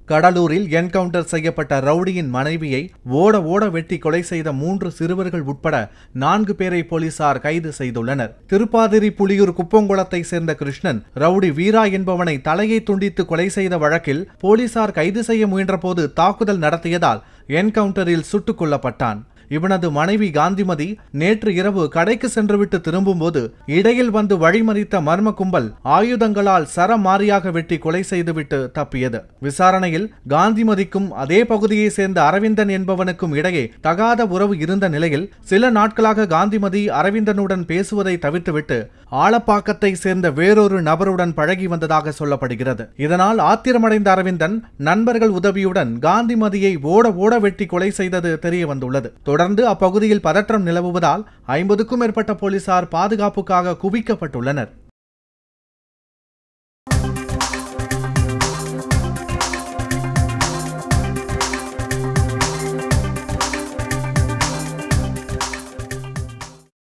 கடலூரில் என்கவுண்டர் செய்யப்பட்ட ரவுடியின் மனைவியை ஓட ஓட வெட்டி கொலை செய்த மூன்று சிறுவர்கள் உட்பட நான்கு பேரை போலீசார் கைது செய்துள்ளனர் திருப்பாதிரி புலியூர் குப்பங்குளத்தை சேர்ந்த கிருஷ்ணன் ரவுடி வீரா என்பவனை தலையை துண்டித்து கொலை செய்த வழக்கில் போலீசார் கைது செய்ய முயன்றபோது தாக்குதல் நடத்தியதால் என்கவுண்டரில் சுட்டுக் கொல்லப்பட்டான் இவனது மனைவி காந்திமதி நேற்று இரவு கடைக்கு சென்றுவிட்டு திரும்பும்போது இடையில் வந்து வழிமறித்த மர்ம கும்பல் ஆயுதங்களால் சரமாரியாக வெட்டி கொலை செய்துவிட்டு தப்பியது விசாரணையில் காந்திமதிக்கும் அதே பகுதியைச் சேர்ந்த அரவிந்தன் என்பவனுக்கும் இடையே தகாத உறவு இருந்த நிலையில் சில நாட்களாக காந்திமதி அரவிந்தனுடன் பேசுவதை தவிர்த்துவிட்டு ஆலப்பாக்கத்தை சேர்ந்த வேறொரு நபருடன் பழகி வந்ததாக சொல்லப்படுகிறது இதனால் ஆத்திரமடைந்த அரவிந்தன் நண்பர்கள் உதவியுடன் காந்திமதியை ஓட ஓட வெட்டி கொலை செய்தது தெரிய வந்துள்ளது தொடர்ந்து அப்பகுதியில் பதற்றம் நிலவுவதால் ஐம்பதுக்கும் மேற்பட்ட போலீசார் பாதுகாப்புக்காக குவிக்கப்பட்டுள்ளனர்